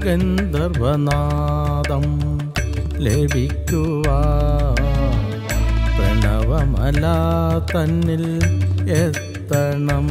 ഗന്ധർവനാദം ലഭിക്കുവാ പ്രണവമല തന്നിൽ എത്തണം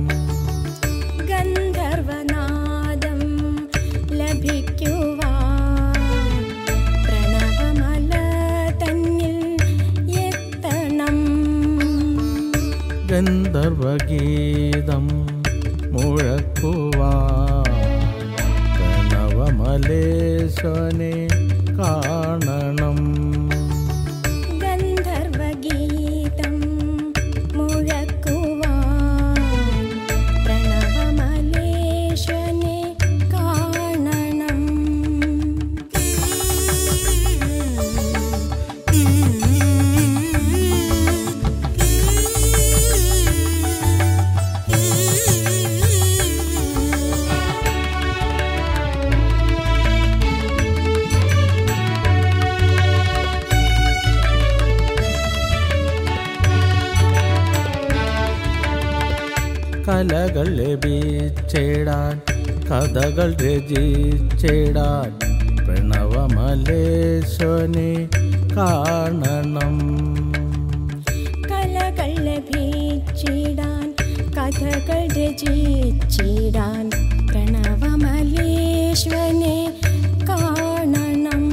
ഗന്ധർവനാദം ലഭിക്കുവാൻ പ്രണവമല തന്നിൽ എത്തണം ഗന്ധർവഗീതം മുഴക്കുവാ പ്രണവമലേശ്വനെ കാണണം ഗന്ധർവഗീതം മുഴക്കുവാൻ പ്രണവമലേശ്വനെ കാണണം കലകൾ ലഭിച്ചിടാൻ കഥകൾ രചിച്ചിടാൻ പ്രണവമലേശ്വനെ കാണണം കലകൾ ലഭിച്ചിടാൻ കഥകൾ രചിച്ചിടാൻ പ്രണവമലേശ്വനെ കാണണം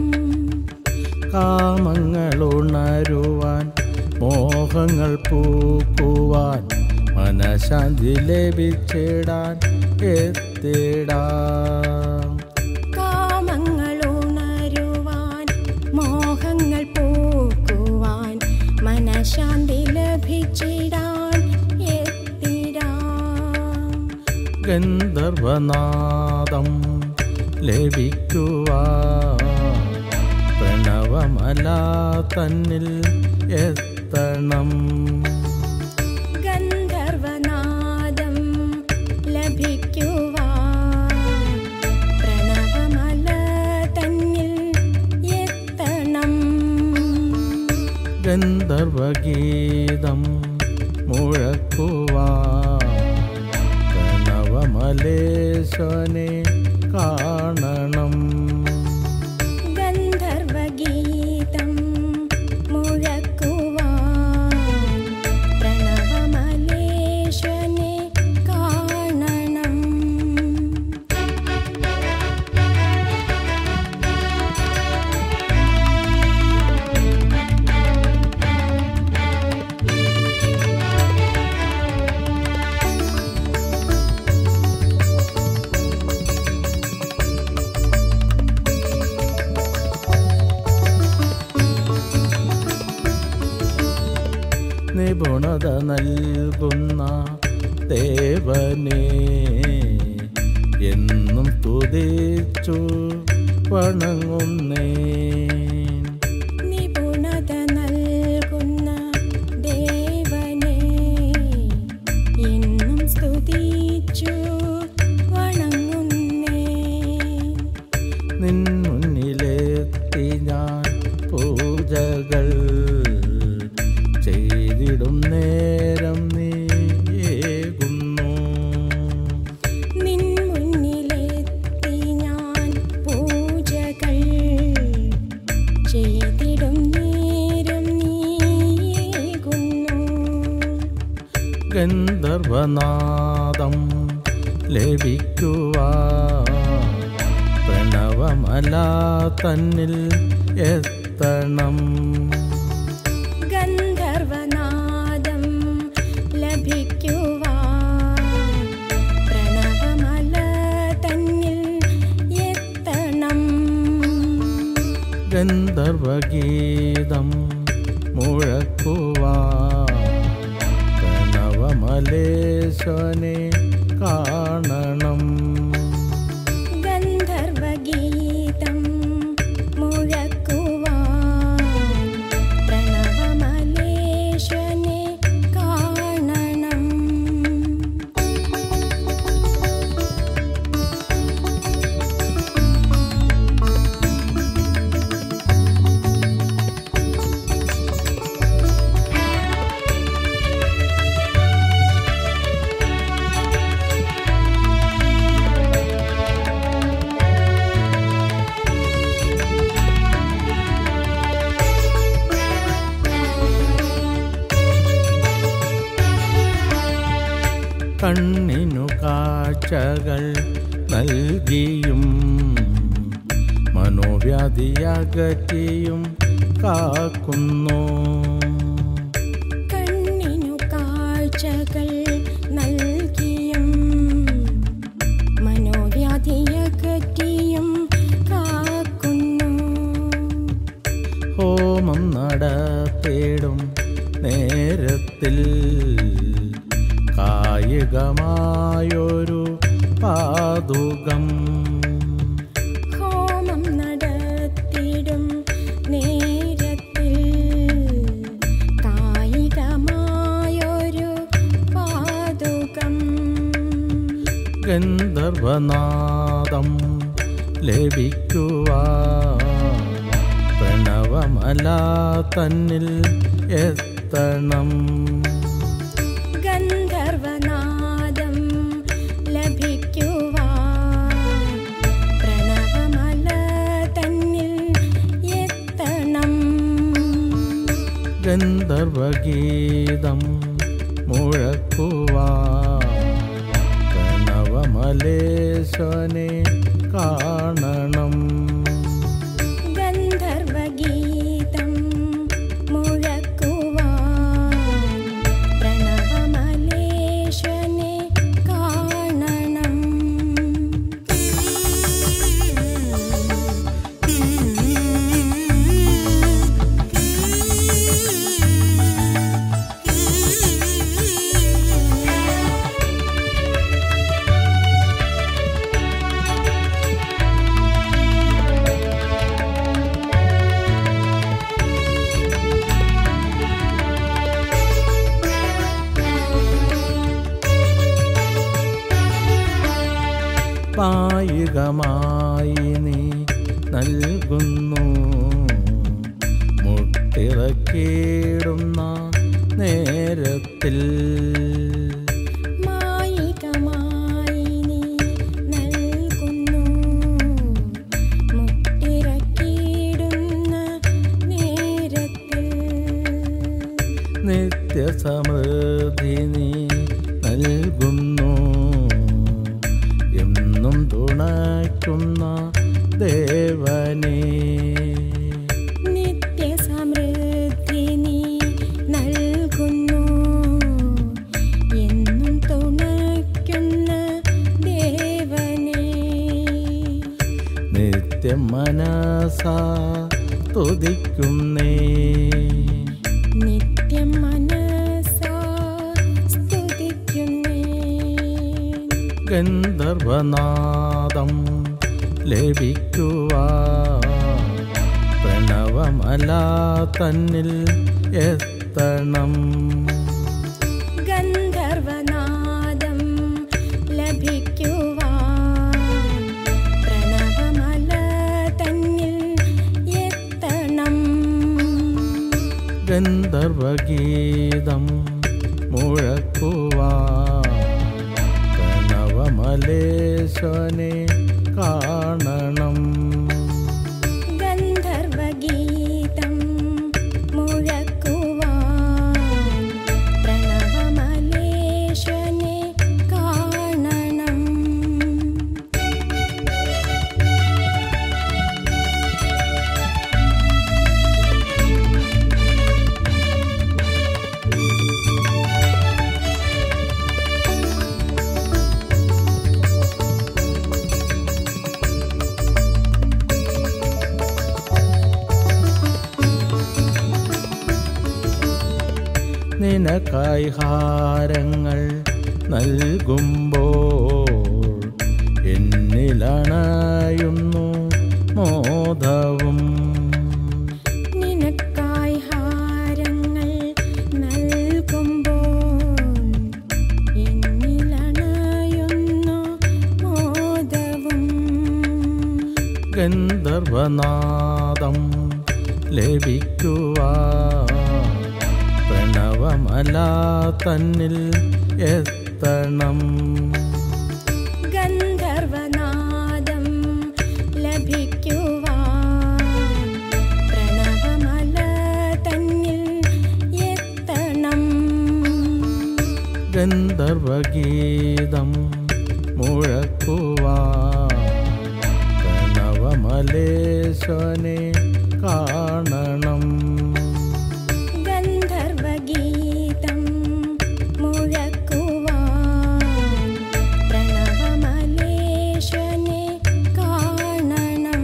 കാമങ്ങൾ ഉണരുവാൻ മോഹങ്ങൾ പൂക്കുവാൻ മനഃശാന്തി ലഭിച്ചിടാൻ എത്തിടാം കാമങ്ങൾ ഉണരുവാൻ മോഹങ്ങൾ പൂക്കുവാൻ മനഃശാന്തി ലഭിച്ചിടാൻ എത്തിടാം ഗന്ധർവനാദം ലഭിക്കുവാ പ്രണവമല തന്നിൽ എത്തണം ഗന്ധർവനാദം ലഭിക്കുവാൻ പ്രണവമല തന്നിൽ എത്തണം ഗന്ധർവഗീതം മുഴക്കുവാ പ്രണവമലേശ്വനെ കാണണം ഗന്ധർവഗീതം മുഴക്കുവാൻ പ്രണവമലേശ്വനെ കാണണം നിപുണത നൽകുന്ന ദേവനെ എന്നും തുതിച്ചു വണങ്ങുന്നേ നിപുണത നൽകുന്ന ദേവനെ എന്നും സ്തുതിച്ചു വണങ്ങുന്നേ നിൻ മുന്നിലെത്തി ഞാൻ പൂജകൾ ചെയ്തിടും നേരം നീയേകുന്നു നിൻ മുന്നിലെത്തി ഞാൻ പൂജകൾ ചെയ്തിടും നേരം നീയേകുന്നു ഗന്ധർവനാദം ലഭിക്കുവാ പ്രണവമല തന്നിൽ എത്തണം ഗന്ധർവനാദം ലഭിക്കുവാൻ പ്രണവമല തന്നിൽ എത്തണം ഗന്ധർവഗീതം മുഴക്കുവാ പ്രണവമലേശ്വനെ കാണണം ഗന്ധർവഗീതം മുഴക്കുവാൻ പ്രണവമലേശ്വനെ കാണണം ഗന്ധർവനാദം കാഴ്ചകൾ നൽകിയും മനോവ്യാധിയകറ്റിയും കാക്കുന്നു കണ്ണിനു കാഴ്ചകൾ നൽകിയും മനോവ്യാധിയകറ്റിയും കാക്കുന്നു ഹോമം നടത്തിടും നേരത്തിൽ കായികമായൊരു പാതുകം ഹോമം നടത്തിടും നേരത്തിൽ കായികമായൊരു പാതുകം ഗന്ധർവനാദം ലഭിക്കുവാ പ്രണവമല തന്നിൽ എത്തണം ഗന്ധർവനാദം ലഭിക്കുവാൻ പ്രണവമല തന്നിൽ എത്തണം ഗന്ധർവഗീതം മുഴക്കുവാ പ്രണവമലേശനെ കാണണം ഗന്ധർവഗീതം മുഴക്കുവാൻ പ്രണവമലേശനെ കാണണം പായികമായി നീ നൽകുന്നു മുട്ടിറക്കിടുന്ന നേരത്തിൽ മായികമായി നീ നൽകുന്നു മുട്ടിറക്കിയിടുന്ന നേരത്തിൽ നിത്യസമൃദ്ധി നീ നൽകുന്നു എന്നും തുണയ്ക്കുന്ന ദേവനേ നിത്യസമൃദ്ധി നീ നൽകുന്നു എന്നും തുണയ്ക്കുന്ന ദേവനേ നിത്യം മനസാ തുതിക്കുന്നേ നിത്യം മനസാ സ്തുതിക്കുന്നേ ഗന്ധർവനാദം ലഭിക്കുവാ പ്രണവമല തന്നിൽ എത്തണം ഗന്ധർവനാദം ലഭിക്കുവാൻ പ്രണവമല തന്നിൽ എത്തണം ഗന്ധർവഗീതം മുഴക്കുവാ പ്രണവമലേശനെ കാണണം ഗന്ധർവഗീതം മുഴക്കുവാൻ പ്രണവമലേശനെ കാണണം നിനക്കായി ഹാരങ്ങൾ നൽകുമ്പോൾ എന്നിലണയുന്നു മോദവും നിനക്കായി ഹാരങ്ങൾ നൽകുമ്പോൾ എന്നിലണയുന്നു മോദവും ഗന്ധർവനാദം ലഭിക്കുവാ പ്രണവമല തന്നിൽ എത്തണം ഗന്ധർവനാദം ലഭിക്കുവാൻ പ്രണവമല തന്നിൽ എത്തണം ഗന്ധർവഗീതം മുഴ പ്രണവമലേശ്വനെ കാണണം ഗന്ധർവഗീതം മുഴക്കുവാൻ പ്രണവമലേശനെ കാണണം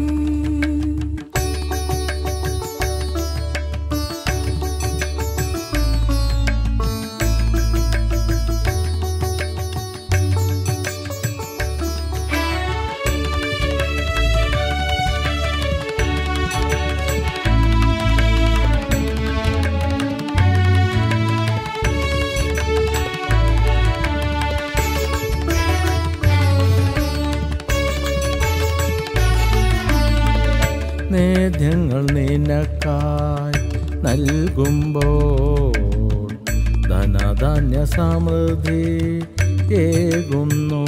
നേദ്യങ്ങൾ നിനക്കായി നൽകുമ്പോൾ ധനധാന്യ സമൃദ്ധി ഏകുന്നു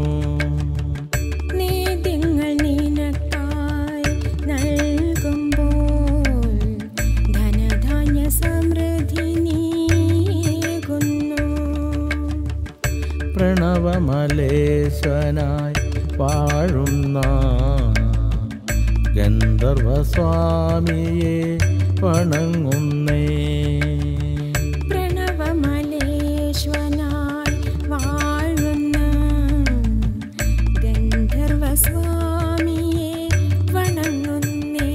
നീതിങ്ങൾ നിനക്കായി നൽകുമ്പോൾ ധനധാന്യ സമൃദ്ധി നീകുന്നു പ്രണവമലേശനായി വാഴുന്ന ഗന്ധർവസ്വാമിയെ വണങ്ങുന്നേ പ്രണവമലേശ്വനായി വാഴുന്ന ഗന്ധർവസ്വാമിയെ വണങ്ങുന്നേ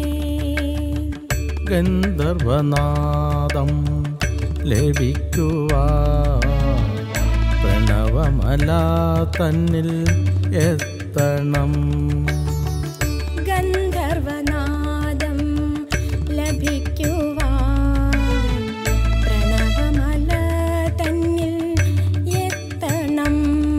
ഗന്ധർവനാദം ലഭിക്കുവാ പ്രണവമല തന്നിൽ എത്തണം ഗന്ധർവനാദം ലഭിക്കുവാൻ പ്രണവമല തന്നിൽ എത്തണം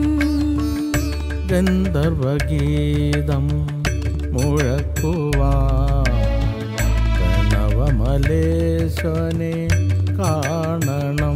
ഗന്ധർവഗീതം മുഴക്കുവാ പ്രണവമലേശ്വനെ കാണണം